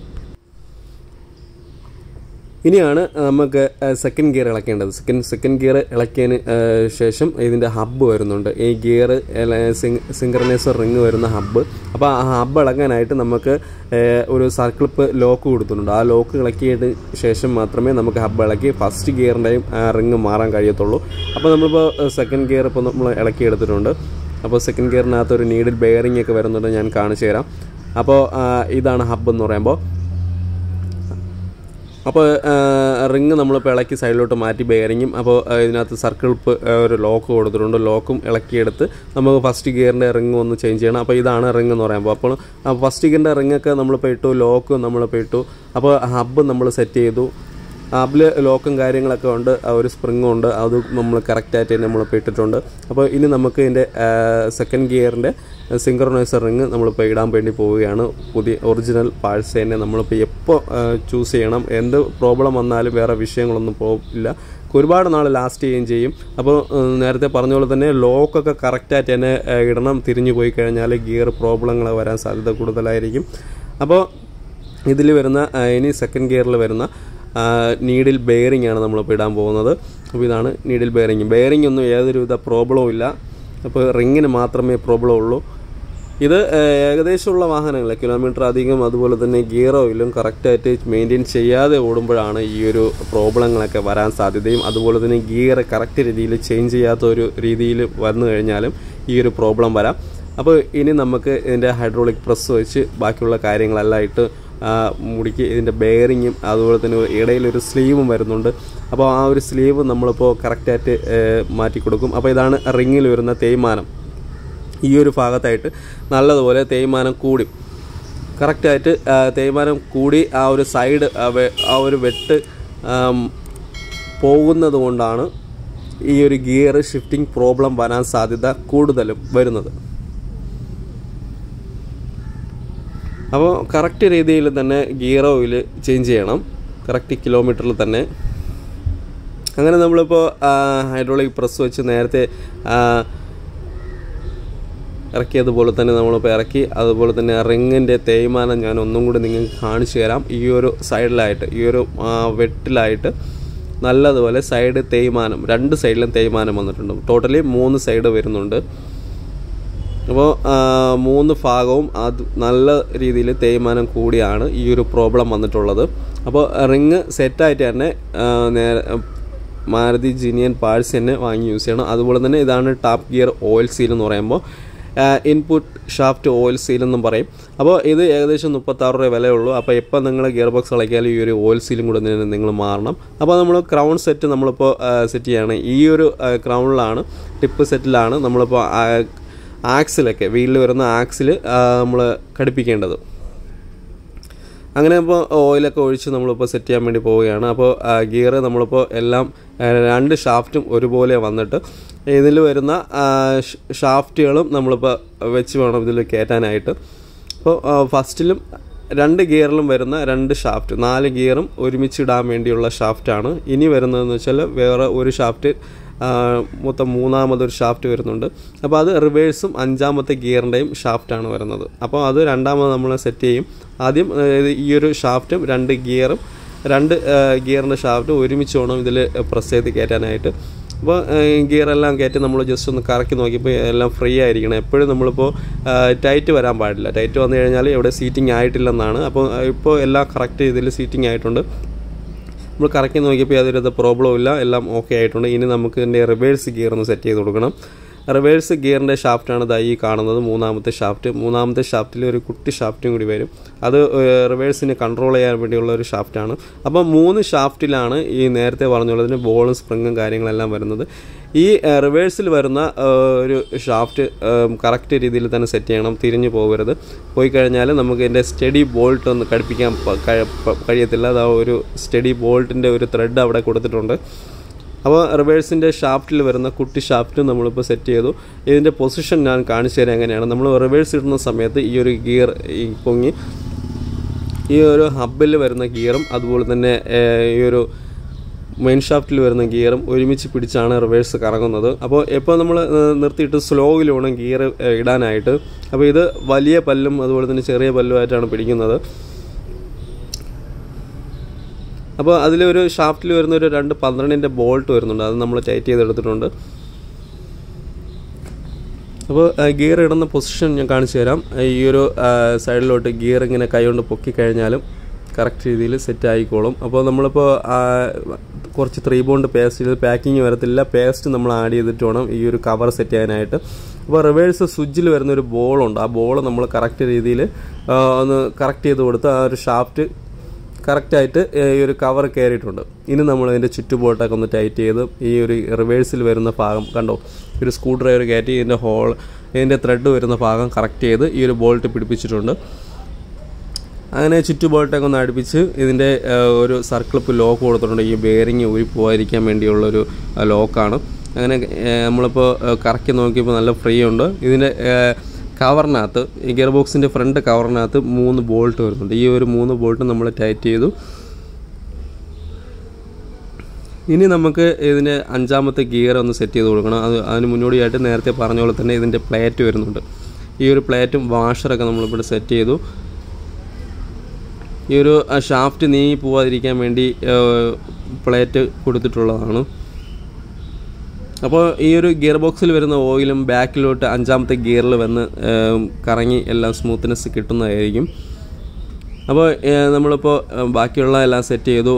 ഇനിയാണ് നമുക്ക് സെക്കൻഡ് ഗിയർ ഇളക്കേണ്ടത് സെക്കൻഡ് സെക്കൻഡ് ഗിയർ ഇളക്കിയതിന് ഏഹ്, ശേഷം ഇതിൻ്റെ ഹബ്ബ് വരുന്നുണ്ട് ഈ ഗിയർ സിങ്ക്രണൈസർ റിങ് വരുന്ന ഹബ്ബ് അപ്പോൾ ആ ഹബ്ബ് ഇളകാനായിട്ട് നമുക്ക് ഏഹ്, ഒരു സർക്കിളിപ്പ് ലോക്ക് കൊടുത്തിട്ടുണ്ട് ആ ലോക്ക് ഇളക്കിയതിന് ശേഷം മാത്രമേ നമുക്ക് ഹബ്ബ് ഇളക്കി ഫസ്റ്റ് ഗിയറിൻ്റെയും റിങ് മാറാൻ കഴിയത്തുള്ളൂ അപ്പോൾ നമ്മളിപ്പോൾ സെക്കൻഡ് ഗിയർ ഇപ്പോൾ നമ്മൾ ഇളക്കി എടുത്തിട്ടുണ്ട് അപ്പോൾ സെക്കൻഡ് ഗിയറിനകത്ത് ഒരു നീഡിൽ ബെയറിംഗ് ഒക്കെ വരുന്നുണ്ട് ഞാൻ കാണിച്ചു തരാം അപ്പോൾ ആ, ഇതാണ് ഹബ്ബ് എന്ന് പറയുമ്പോൾ അപ്പോൾ റിങ് നമ്മളിപ്പോൾ ഇളക്കി സൈഡിലോട്ട് മാറ്റി ബെയറിങ്ങും അപ്പോൾ ആ, ഇതിനകത്ത് സർക്കിൾ ഒരു ലോക്ക് കൊടുത്തിട്ടുണ്ട് ലോക്കും ഇളക്കിയെടുത്ത് നമുക്ക് ഫസ്റ്റ് ഗിയറിൻ്റെ റിങ് ഒന്ന് ചേഞ്ച് ചെയ്യണം അപ്പോൾ ഇതാണ് റിങ് എന്ന് പറയുമ്പോൾ അപ്പോൾ ഫസ്റ്റ് ഗിയറിൻ്റെ റിങ്ങൊക്കെ നമ്മളിപ്പോൾ ഇട്ടു ലോക്ക് നമ്മളിപ്പോൾ ഇട്ടു അപ്പോൾ ഹബ്ബ് നമ്മൾ സെറ്റ് ചെയ്തു ഹബിൽ ലോക്കും കാര്യങ്ങളൊക്കെ ഉണ്ട് ആ ഒരു സ്പ്രിങ്ങും ഉണ്ട് അത് നമ്മൾ കറക്റ്റായിട്ട് തന്നെ നമ്മളിപ്പോൾ ഇട്ടിട്ടുണ്ട് അപ്പോൾ ഇനി നമുക്ക് ഇതിൻ്റെ സെക്കൻഡ് ഗിയറിൻ്റെ സിങ്ക്രണൈസർ റിങ് നമ്മളിപ്പോൾ ഇടാൻ വേണ്ടി പോവുകയാണ് പുതിയ ഒറിജിനൽ പാഴ്സ് തന്നെ നമ്മളിപ്പോൾ എപ്പോൾ ചൂസ് ചെയ്യണം എന്ത് പ്രോബ്ലം വന്നാലും വേറെ വിഷയങ്ങളൊന്നും പോകില്ല ഒരുപാട് നാൾ ലാസ്റ്റ് ചെയ്യുകയും ചെയ്യും അപ്പോൾ ഏഹ്, നേരത്തെ പറഞ്ഞ പോലെ തന്നെ ലോക്കൊക്കെ കറക്റ്റായിട്ട് തന്നെ ഏഹ്, ഇടണം തിരിഞ്ഞു പോയി കഴിഞ്ഞാൽ ഗിയർ പ്രോബ്ലങ്ങൾ വരാൻ സാധ്യത കൂടുതലായിരിക്കും അപ്പോൾ ഇതിൽ വരുന്ന ആ, ഇനി സെക്കൻഡ് ഗിയറിൽ വരുന്ന നീഡിൽ ബെയറിംഗ് ആണ് നമ്മളിപ്പോൾ ഇടാൻ പോകുന്നത് അപ്പോൾ ഇതാണ് നീഡിൽ ബെയറിംഗ് ബെയറിംഗ് ഒന്നും യാതൊരുവിധ പ്രോബ്ലവും ഇല്ല അപ്പോൾ റിങ്ങിന് മാത്രമേ പ്രോബ്ലം ഉള്ളൂ ഇത് ഏഹ്, ഏകദേശമുള്ള വാഹനങ്ങൾ കിലോമീറ്റർ അധികം അതുപോലെ തന്നെ ഗിയർ ഓയിലും കറക്റ്റായിട്ട് മെയിൻറ്റെയിൻ ചെയ്യാതെ ഓടുമ്പോഴാണ് ഈ ഒരു പ്രോബ്ലങ്ങളൊക്കെ വരാൻ സാധ്യതയും അതുപോലെ തന്നെ ഗിയർ കറക്റ്റ് രീതിയിൽ ചേഞ്ച് ചെയ്യാത്ത ഒരു രീതിയിൽ വന്നു കഴിഞ്ഞാലും ഈ ഒരു പ്രോബ്ലം വരാം അപ്പോൾ ഇനി നമുക്ക് ഇതിൻ്റെ ഹൈഡ്രോളിക് പ്രസ് വെച്ച് ബാക്കിയുള്ള കാര്യങ്ങളെല്ലാം ഇട്ട് ആ, മുടിക്ക് ഇതിൻ്റെ ബെയറിങ്ങും അതുപോലെ തന്നെ ഇടയിലൊരു സ്ലീവും വരുന്നുണ്ട് അപ്പോൾ ആ ഒരു സ്ലീവ് നമ്മളിപ്പോൾ കറക്റ്റായിട്ട് മാറ്റി കൊടുക്കും അപ്പോൾ ഇതാണ് റിങ്ങിൽ വരുന്ന തേയ്മാനം ഈ ഒരു ഭാഗത്തായിട്ട് നല്ലതുപോലെ തേയ്മാനം കൂടി കറക്റ്റായിട്ട് ആ, തേയ്മാനം കൂടി ആ ഒരു സൈഡ് ആ വെ- ആ ഒരു വെട്ട് ആം, പോകുന്നത് കൊണ്ടാണ് ഈ ഒരു ഗിയർ ഷിഫ്റ്റിംഗ് പ്രോബ്ലം വരാൻ സാധ്യത കൂടുതലും വരുന്നത് അപ്പോൾ കറക്റ്റ് രീതിയിൽ തന്നെ ഗിയർ ഓയിൽ ചേഞ്ച് ചെയ്യണം കറക്റ്റ് കിലോമീറ്ററിൽ തന്നെ അങ്ങനെ നമ്മളിപ്പോൾ ഹൈഡ്രോളിക് പ്രസ് വെച്ച് നേരത്തെ ആ, ഇറക്കിയതുപോലെ തന്നെ നമ്മളിപ്പോൾ ഇറക്കി അതുപോലെ തന്നെ റിങ്ങിൻ്റെ തേയ്മാനം ഞാൻ ഒന്നും കൂടി നിങ്ങൾക്ക് കാണിച്ചു തരാം ഈ ഒരു സൈഡിലായിട്ട് ഈ ഒരു ആ, വെട്ടിലായിട്ട് നല്ലതുപോലെ സൈഡ് തേയ്മാനം രണ്ട് സൈഡിലും തേയ്മാനം വന്നിട്ടുണ്ട് ടോട്ടലി മൂന്ന് സൈഡ് വരുന്നുണ്ട് അപ്പോൾ മൂന്ന് ഭാഗവും അത് നല്ല രീതിയിൽ തേയ്മാനം കൂടിയാണ് ഈ ഒരു പ്രോബ്ലം വന്നിട്ടുള്ളത് അപ്പോൾ റിങ് സെറ്റായിട്ട് തന്നെ ആ, നേരെ മാരുതി ജിനിയൻ പാഴ്സ് തന്നെ വാങ്ങി യൂസ് ചെയ്യണം അതുപോലെ തന്നെ ഇതാണ് ടാപ്പ് ഗിയർ ഓയിൽ സീൽ എന്ന് പറയുമ്പോൾ ഇൻപുട്ട് ഷാഫ്റ്റ് ഓയിൽ സീൽ എന്നും പറയും അപ്പോൾ ഇത് ഏകദേശം മുപ്പത്താറ് രൂപ വിലയുള്ളൂ അപ്പോൾ എപ്പോൾ നിങ്ങൾ ഗിയർ ബോക്സ് കളക്കിയാലും ഈ ഒരു ഓയിൽ സീലും കൂടെ തന്നെ നിങ്ങൾ മാറണം അപ്പോൾ നമ്മൾ ക്രൗൺ സെറ്റ് നമ്മളിപ്പോൾ സെറ്റ് ചെയ്യുകയാണ് ഈ ഒരു ക്രൗണിലാണ് ടിപ്പ് സെറ്റിലാണ് നമ്മളിപ്പോൾ ആക്സിലൊക്കെ വീലിൽ വരുന്ന ആക്സിൽ നമ്മൾ ഘടിപ്പിക്കേണ്ടത് അങ്ങനെ ഇപ്പോൾ ഓയിലൊക്കെ ഒഴിച്ച് നമ്മളിപ്പോൾ സെറ്റ് ചെയ്യാൻ വേണ്ടി പോവുകയാണ് അപ്പോൾ ഗിയർ നമ്മളിപ്പോൾ എല്ലാം ആ, രണ്ട് ഷാഫ്റ്റും ഒരുപോലെ വന്നിട്ട് ഇതിൽ വരുന്ന ആ, ഷ്- ഷാഫ്റ്റുകളും നമ്മളിപ്പോൾ വെച്ച് വേണം ഇതിൽ കയറ്റാനായിട്ട് അപ്പോൾ ഫസ്റ്റിലും രണ്ട് ഗിയറിലും വരുന്ന രണ്ട് ഷാഫ്റ്റ് നാല് ഗിയറും ഒരുമിച്ച് ഇടാൻ വേണ്ടിയുള്ള ഷാഫ്റ്റാണ് ഇനി വരുന്നതെന്ന് വെച്ചാൽ വേറെ ഒരു ഷാഫ്റ്റ് ആ, മൊത്തം മൂന്നാമതൊരു ഷാഫ്റ്റ് വരുന്നുണ്ട് അപ്പോൾ അത് റിവേഴ്സും അഞ്ചാമത്തെ ഗിയറിൻ്റെയും ഷാഫ്റ്റാണ് വരുന്നത് അപ്പോൾ അത് രണ്ടാമത് നമ്മൾ സെറ്റ് ചെയ്യും ആദ്യം ആ, ഇത് ഈ ഒരു ഷാഫ്റ്റും രണ്ട് ഗിയറും രണ്ട് ഗിയറിൻ്റെ ഷാഫ്റ്റും ഒരുമിച്ച് വേണം ഇതിൽ പ്രസ് ചെയ്ത് കയറ്റാനായിട്ട് അപ്പോൾ ഗിയറെല്ലാം കയറ്റി നമ്മൾ ജസ്റ്റ് ഒന്ന് കറക്കി നോക്കിയപ്പോൾ എല്ലാം ഫ്രീ ആയിരിക്കണം എപ്പോഴും നമ്മളിപ്പോൾ ടൈറ്റ് വരാൻ പാടില്ല ടൈറ്റ് വന്നു കഴിഞ്ഞാൽ ഇവിടെ സീറ്റിംഗ് ആയിട്ടില്ലെന്നാണ് അപ്പോൾ ഇപ്പോൾ എല്ലാം കറക്റ്റ് ഇതിൽ സീറ്റിംഗ് ആയിട്ടുണ്ട് നമ്മൾ കറക്കി നോക്കിയപ്പോൾ യാതൊരു പ്രോബ്ലം ഇല്ല എല്ലാം ഓക്കെ ആയിട്ടുണ്ട് ഇനി നമുക്ക് ഇതിൻ്റെ റിവേഴ്സ് ഗിയർ ഒന്ന് സെറ്റ് ചെയ്ത് കൊടുക്കണം റിവേഴ്സ് ഗിയറിൻ്റെ ഷാഫ്റ്റാണ് ദാ ഈ കാണുന്നത് മൂന്നാമത്തെ ഷാഫ്റ്റ് മൂന്നാമത്തെ ഷാഫ്റ്റിൽ ഒരു കുട്ടി ഷാഫ്റ്റും കൂടി വരും അത് റിവേഴ്സിനെ കൺട്രോൾ ചെയ്യാൻ വേണ്ടിയുള്ള ഒരു ഷാഫ്റ്റാണ് അപ്പോൾ മൂന്ന് ഷാഫ്റ്റിലാണ് ഈ നേരത്തെ പറഞ്ഞുള്ളതിന് ബോളും സ്പ്രിങ്ങും കാര്യങ്ങളെല്ലാം വരുന്നത് ഈ റിവേഴ്സിൽ വരുന്ന ആ, ഒരു ഷാഫ്റ്റ് കറക്റ്റ് രീതിയിൽ തന്നെ സെറ്റ് ചെയ്യണം തിരിഞ്ഞു പോകരുത് പോയി കഴിഞ്ഞാൽ നമുക്ക് ഇതിൻ്റെ സ്റ്റഡി ബോൾട്ട് ഒന്ന് ഘടിപ്പിക്കാൻ പ- കഴി- പ- കഴിയത്തില്ല അതാ ഒരു സ്റ്റഡി ബോൾട്ടിൻ്റെ ഒരു ത്രെഡ് അവിടെ കൊടുത്തിട്ടുണ്ട് അപ്പോൾ റിവേഴ്സിൻ്റെ ഷാഫ്റ്റിൽ വരുന്ന കുട്ടി ഷാഫ്റ്റ് നമ്മളിപ്പോൾ സെറ്റ് ചെയ്തു ഇതിൻ്റെ പൊസിഷൻ ഞാൻ കാണിച്ചു തരാം എങ്ങനെയാണ് നമ്മൾ റിവേഴ്സ് ഇടുന്ന സമയത്ത് ഈ ഒരു ഗിയർ ഈ പൊങ്ങി ഈ ഒരു ഹബിൽ വരുന്ന ഗിയറും അതുപോലെ തന്നെ ഏഹ്, ഈ ഒരു മെയിൻ ഷാഫ്റ്റിൽ വരുന്ന ഗിയറും ഒരുമിച്ച് പിടിച്ചാണ് റിവേഴ്സ് കറങ്ങുന്നത് അപ്പോൾ ഇപ്പോൾ നമ്മൾ നിർത്തിയിട്ട് സ്ലോയിൽ വേണം ഗിയർ ഇടാനായിട്ട് അപ്പോൾ ഇത് വലിയ പല്ലും അതുപോലെ തന്നെ ചെറിയ പല്ലുമായിട്ടാണ് പിടിക്കുന്നത് അപ്പോൾ അതിലൊരു ഷാഫ്റ്റിൽ വരുന്ന ഒരു രണ്ട് പന്ത്രണ്ടിൻ്റെ ബോൾട്ട് വരുന്നുണ്ട് അത് നമ്മൾ ടൈറ്റ് ചെയ്തെടുത്തിട്ടുണ്ട് അപ്പോൾ ഗിയർ ഇടുന്ന പൊസിഷൻ ഞാൻ കാണിച്ചു തരാം ഈ ഒരു ആ, സൈഡിലോട്ട് ഗിയർ ഇങ്ങനെ കൈകൊണ്ട് പൊക്കി കഴിഞ്ഞാലും കറക്റ്റ് രീതിയിൽ സെറ്റ് ആയിക്കോളും അപ്പോൾ നമ്മളിപ്പോൾ ആ, കുറച്ച് ത്രീ ബോണ്ട് പേസ്റ്റ് ചെയ്ത് പാക്കിങ് വരത്തില്ല പേസ്റ്റ് നമ്മൾ ആഡ് ചെയ്തിട്ട് വേണം ഈ ഒരു കവർ സെറ്റ് ചെയ്യാനായിട്ട് അപ്പോൾ റിവേഴ്സ് സ്വിച്ചിൽ വരുന്ന ഒരു ബോളുണ്ട് ആ ബോൾ നമ്മൾ കറക്റ്റ് രീതിയിൽ ഒന്ന് കറക്റ്റ് ചെയ്ത് കൊടുത്ത് ആ ഒരു ഷാഫ്റ്റ് കറക്റ്റായിട്ട് ഈ ഒരു കവർ കയറിയിട്ടുണ്ട് ഇനി നമ്മൾ ഇതിൻ്റെ ചുറ്റുപോട്ടൊക്കെ ഒന്ന് ടൈറ്റ് ചെയ്ത് ഈ ഒരു റിവേഴ്സിൽ വരുന്ന ഭാഗം കണ്ടോ ഒരു സ്ക്രൂ ഡ്രൈവർ കയറ്റി ഇതിൻ്റെ ഹോൾ ഇതിൻ്റെ ത്രെഡ് വരുന്ന ഭാഗം കറക്റ്റ് ചെയ്ത് ഈ ഒരു ബോൾട്ട് പിടിപ്പിച്ചിട്ടുണ്ട് അങ്ങനെ ചുറ്റു ബോൾട്ടൊക്കെ ഒന്ന് അടുപ്പിച്ച് ഇതിൻ്റെ ആ, ഒരു സർക്കിളിപ്പ് ലോക്ക് കൊടുത്തിട്ടുണ്ട് ഈ ബെയറിങ് ഊരി പോകാതിരിക്കാൻ വേണ്ടിയുള്ളൊരു ആ, ലോക്കാണ് അങ്ങനെ ആ, നമ്മളിപ്പോൾ ആ, കറക്കി നോക്കിയപ്പോൾ നല്ല ഫ്രീ ഉണ്ട് ഇതിൻ്റെ ആ, കവറിനകത്ത് ഈ ഗിയർ ബോക്സിൻ്റെ ഫ്രണ്ട് കവറിനകത്ത് മൂന്ന് ബോൾട്ട് വരുന്നുണ്ട് ഈ ഒരു മൂന്ന് ബോൾട്ട് നമ്മൾ ടൈറ്റ് ചെയ്തു ഇനി നമുക്ക് ഇതിൻ്റെ അഞ്ചാമത്തെ ഗിയർ ഒന്ന് സെറ്റ് ചെയ്ത് കൊടുക്കണം അത് അതിന് മുന്നോടിയായിട്ട് നേരത്തെ പറഞ്ഞ പോലെ തന്നെ ഇതിൻ്റെ പ്ലേറ്റ് വരുന്നുണ്ട് ഈ ഒരു പ്ലേറ്റും വാഷറൊക്കെ നമ്മളിവിടെ സെറ്റ് ചെയ്തു ഈ ഒരു ഷാഫ്റ്റ് നീങ്ങി പോവാതിരിക്കാൻ വേണ്ടി പ്ലേറ്റ് കൊടുത്തിട്ടുള്ളതാണ് അപ്പോൾ ഈ ഒരു ഗിയർ ബോക്സിൽ വരുന്ന ഓയിലും ബാക്കിലോട്ട് അഞ്ചാമത്തെ ഗിയറിൽ വന്ന് ഏം, കറങ്ങി എല്ലാം സ്മൂത്ത്നെസ് കിട്ടുന്നതായിരിക്കും അപ്പോൾ ഏ, നമ്മളിപ്പോൾ ഏ, ബാക്കിയുള്ള എല്ലാം സെറ്റ് ചെയ്തു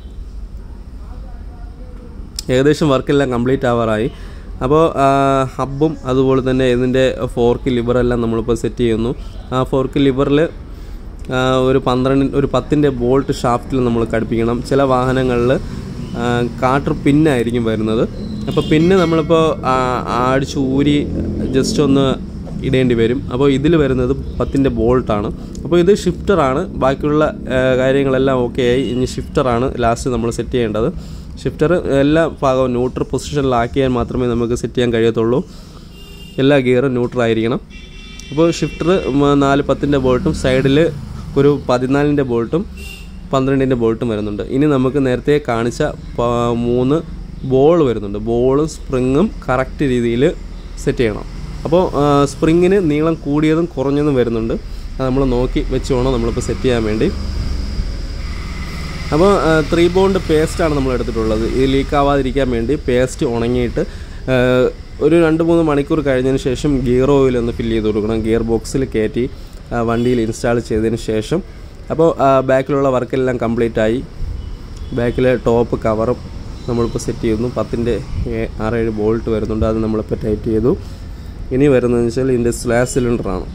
ഏകദേശം വർക്കെല്ലാം കംപ്ലീറ്റ് ആവാറായി അപ്പോൾ ഹബ്ബും അതുപോലെ തന്നെ ഇതിൻ്റെ ഫോർക്ക് ലിവറെല്ലാം നമ്മളിപ്പോൾ സെറ്റ് ചെയ്യുന്നു ആ ഫോർക്ക് ലിവറിൽ ഒരു പന്ത്രണ്ട് ഒരു പത്തിൻ്റെ ബോൾട്ട് ഷാഫ്റ്റിൽ നമ്മൾ ഘടിപ്പിക്കണം ചില വാഹനങ്ങളിൽ കാട്ടർ പിന്നായിരിക്കും വരുന്നത് അപ്പോൾ പിന്നെ നമ്മളിപ്പോൾ അടിച്ച് ഊരി ജസ്റ്റ് ഒന്ന് ഇടേണ്ടി വരും അപ്പോൾ ഇതിൽ വരുന്നത് പത്തിൻ്റെ ബോൾട്ടാണ് അപ്പോൾ ഇത് ഷിഫ്റ്ററാണ് ബാക്കിയുള്ള ആ, കാര്യങ്ങളെല്ലാം ഓക്കെ ആയി ഇനി ഷിഫ്റ്ററാണ് ലാസ്റ്റ് നമ്മൾ സെറ്റ് ചെയ്യേണ്ടത് ഷിഫ്റ്റർ എല്ലാ ഭാഗവും ന്യൂട്രൽ പൊസിഷനിലാക്കിയാൽ മാത്രമേ നമുക്ക് സെറ്റ് ചെയ്യാൻ കഴിയത്തുള്ളൂ എല്ലാ ഗിയറും ന്യൂട്രൽ ആയിരിക്കണം അപ്പോൾ ഷിഫ്റ്റർ നാല് പത്തിൻ്റെ ബോൾട്ടും സൈഡിൽ ഒരു പതിനാലിൻ്റെ ബോൾട്ടും പന്ത്രണ്ടിൻ്റെ ബോൾട്ടും വരുന്നുണ്ട് ഇനി നമുക്ക് നേരത്തെ കാണിച്ച പ- മൂന്ന് ബോൾ വരുന്നുണ്ട് ബോളും സ്പ്രിങ്ങും കറക്റ്റ് രീതിയിൽ സെറ്റ് ചെയ്യണം അപ്പോൾ സ്പ്രിങ്ങിന് നീളം കൂടിയതും കുറഞ്ഞതും വരുന്നുണ്ട് അത് നമ്മൾ നോക്കി വെച്ച് വേണം നമ്മളിപ്പോൾ സെറ്റ് ചെയ്യാൻ വേണ്ടി അപ്പോൾ ത്രീ ബോണ്ട് പേസ്റ്റാണ് നമ്മൾ എടുത്തിട്ടുള്ളത് ഇത് ലീക്ക് ആവാതിരിക്കാൻ വേണ്ടി പേസ്റ്റ് ഉണങ്ങിയിട്ട് ആ, ഒരു രണ്ട് മൂന്ന് മണിക്കൂർ കഴിഞ്ഞതിന് ശേഷം ഗിയർ ഓയിൽ ഒന്ന് ഫില്ല് ചെയ്ത് കൊടുക്കണം ഗിയർ ബോക്സിൽ കയറ്റി ആ, വണ്ടിയിൽ ഇൻസ്റ്റാൾ ചെയ്തതിന് ശേഷം അപ്പോൾ ആ, ബാക്കിലുള്ള വർക്കെല്ലാം കംപ്ലീറ്റ് ആയി ബാക്കിലെ ടോപ്പ് കവറും നമ്മളിപ്പോൾ സെറ്റ് ചെയ്യുന്നു പത്തിൻ്റെ ഏ- ആറേഴ് ബോൾട്ട് വരുന്നുണ്ട് അത് നമ്മളിപ്പോൾ ടൈറ്റ് ചെയ്തു ഇനി വരുന്നതെന്ന് വെച്ചാൽ ഇതിൻ്റെ സ്ലാസ് സിലിണ്ടറാണ്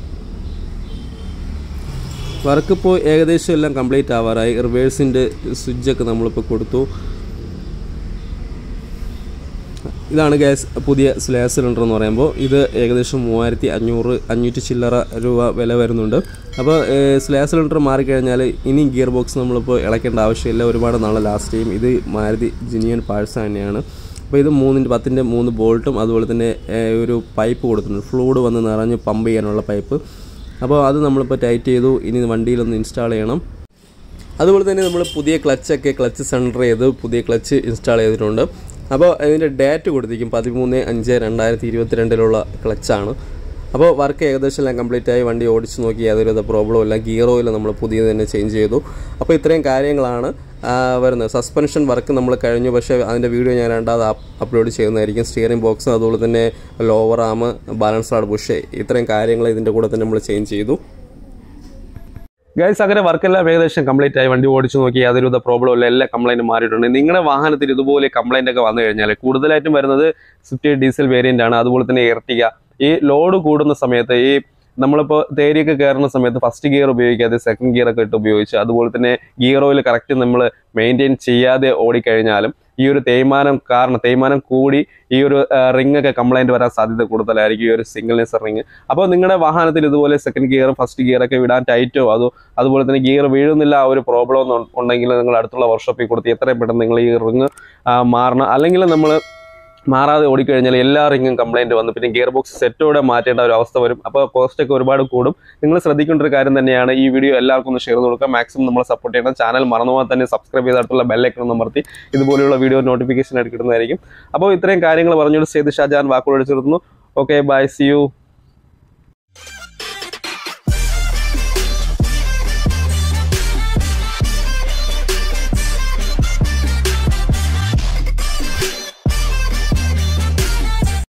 വർക്ക് ഇപ്പോൾ ഏകദേശം എല്ലാം കംപ്ലീറ്റ് ആവാറായി റിവേഴ്സിൻ്റെ സ്വിച്ചൊക്കെ നമ്മളിപ്പോൾ കൊടുത്തു ഇതാണ് ഗ്യാസ് പുതിയ സ്ലാബ് സിലിണ്ടർ എന്ന് പറയുമ്പോൾ ഇത് ഏകദേശം മൂവായിരത്തി അഞ്ഞൂറ് അഞ്ഞൂറ്റി ചില്ലറ രൂപ വില വരുന്നുണ്ട് അപ്പോൾ സ്ലാബ് സിലിണ്ടർ മാറിക്കഴിഞ്ഞാൽ ഇനി ഗിയർ ബോക്സ് നമ്മളിപ്പോൾ ഇളക്കേണ്ട ആവശ്യമില്ല ഒരുപാട് നാൾ ലാസ്റ്റ് ചെയ്യും ഇത് മാരുതി ജിനിയൻ പാഴ്സ തന്നെയാണ് അപ്പോൾ ഇത് മൂന്നിൻ്റെ പത്തിൻ്റെ മൂന്ന് ബോൾട്ടും അതുപോലെ തന്നെ ഏഹ്, ഒരു പൈപ്പ് കൊടുത്തിട്ടുണ്ട് ഫ്ലൂഡ് വന്ന് നിറഞ്ഞ് പമ്പ് ചെയ്യാനുള്ള പൈപ്പ് അപ്പോൾ അത് നമ്മളിപ്പോൾ ടൈറ്റ് ചെയ്തു ഇനി വണ്ടിയിലൊന്ന് ഇൻസ്റ്റാൾ ചെയ്യണം അതുപോലെ തന്നെ നമ്മൾ പുതിയ ക്ലച്ചൊക്കെ ക്ലച്ച് സെൻറ്റർ ചെയ്ത് പുതിയ ക്ലച്ച് ഇൻസ്റ്റാൾ ചെയ്തിട്ടുണ്ട് അപ്പോൾ ഇതിൻ്റെ ഡേറ്റ് കൊടുത്തിരിക്കും പതിമൂന്ന് അഞ്ച് രണ്ടായിരത്തി ഇരുപത്തിരണ്ടിലുള്ള ക്ലച്ചാണ് അപ്പോൾ വർക്ക് ഏകദേശം എല്ലാം കംപ്ലീറ്റ് ആയി വണ്ടി ഓടിച്ച് നോക്കി യാതൊരുവിധ പ്രോബ്ലവും ഇല്ല ഗിയർ ഓയിൽ നമ്മൾ പുതിയത് തന്നെ ചേഞ്ച് ചെയ്തു അപ്പോൾ ഇത്രയും കാര്യങ്ങളാണ് ആ, വരുന്നത് സസ്പെൻഷൻ വർക്ക് നമ്മൾ കഴിഞ്ഞു പക്ഷേ അതിൻ്റെ വീഡിയോ ഞാൻ രണ്ടാമത് അപ്ലോഡ് ചെയ്യുന്നതായിരിക്കും സ്റ്റിയറിംഗ് ബോക്സ് അതുപോലെ തന്നെ lower arm balance rod bush ഇത്രയും കാര്യങ്ങൾ ഇതിൻ്റെ കൂടെ തന്നെ നമ്മൾ ചേഞ്ച് ചെയ്തു ഗൈസ് അങ്ങനെ വർക്കെല്ലാം ഏകദേശം കംപ്ലീറ്റ് ആയി വണ്ടി ഓടിച്ചു നോക്കി യാതൊരുവിധ പ്രോബ്ലം ഇല്ല എല്ലാ കംപ്ലൈൻറ്റ് മാറിയിട്ടുണ്ട് നിങ്ങളുടെ വാഹനത്തിൽ ഇതുപോലെ കംപ്ലൈൻ്റ് ഒക്കെ വന്നു കഴിഞ്ഞാൽ കൂടുതലായിട്ടും വരുന്നത് സ്വിഫ്റ്റ് ഡീസൽ വേരിയൻ്റ് ആണ് അതുപോലെ തന്നെ എർട്ടിക ഈ ലോഡ് കൂടുന്ന സമയത്ത് ഈ നമ്മളിപ്പോൾ തേരിയൊക്കെ കയറുന്ന സമയത്ത് ഫസ്റ്റ് ഗിയർ ഉപയോഗിക്കാതെ സെക്കൻഡ് ഗിയർ ഒക്കെ ഇട്ട് ഉപയോഗിച്ച് അതുപോലെ തന്നെ ഗിയർ ഓയിൽ കറക്റ്റ് നമ്മൾ മെയിൻറ്റെയിൻ ചെയ്യാതെ ഓടിക്കഴിഞ്ഞാലും ഈ ഒരു തേയ്മാനം കാരണം തേയ്മാനം കൂടി ഈ ഒരു റിംഗ് ഒക്കെ കംപ്ലൈൻറ്റ് വരാൻ സാധ്യത കൂടുതലായിരിക്കും ഈ ഒരു സിംഗിൾനെസ് റിംഗ് അപ്പോൾ നിങ്ങളുടെ വാഹനത്തിൽ ഇതുപോലെ സെക്കൻഡ് ഗിയറും ഫസ്റ്റ് ഗിയറൊക്കെ വിടാൻ ടൈറ്റോ അതോ അതുപോലെ തന്നെ ഗിയർ വീഴുന്നില്ല ആ ഒരു പ്രോബ്ലം ഒന്നും ഉണ്ടെങ്കിൽ നിങ്ങൾ അടുത്തുള്ള വർക്ക്ഷോപ്പിൽ കൊടുത്ത് എത്രയും പെട്ടെന്ന് നിങ്ങൾ ഈ റിങ് മാറണം അല്ലെങ്കിൽ നമ്മൾ മാറാതെ ഓടിക്കഴിഞ്ഞാൽ എല്ലാ റിങ്ങും കംപ്ലൈൻറ്റ് വന്ന് പിന്നെ ഗിയർ ബോക്സ് സെറ്റോടെ മാറ്റേണ്ട ഒരു അവസ്ഥ വരും അപ്പോൾ കോസ്റ്റ് ഒക്കെ ഒരുപാട് കൂടും നിങ്ങൾ ശ്രദ്ധിക്കേണ്ട ഒരു കാര്യം തന്നെയാണ് ഈ വീഡിയോ എല്ലാവർക്കും ഒന്ന് ഷെയർ ചെയ്ത് കൊടുക്കുക മാക്സിമം നമ്മൾ സപ്പോർട്ട് ചെയ്യണം ചാനൽ മറന്നുപോകാൻ തന്നെ സബ്സ്ക്രൈബ് ചെയ്ത് അടുത്തുള്ള ബെല്ലൈക്കൺ ഒന്ന് അമർത്തി ഇതുപോലെയുള്ള വീഡിയോ നോട്ടിഫിക്കേഷൻ ആയിട്ട് കിട്ടുന്നതായിരിക്കും അപ്പോൾ ഇത്രയും കാര്യങ്ങൾ പറഞ്ഞുകൊണ്ട് സേത് ഷാജാൻ വാക്കുകൾ ചേർത്തുന്നു ഓക്കെ ബൈ സി യു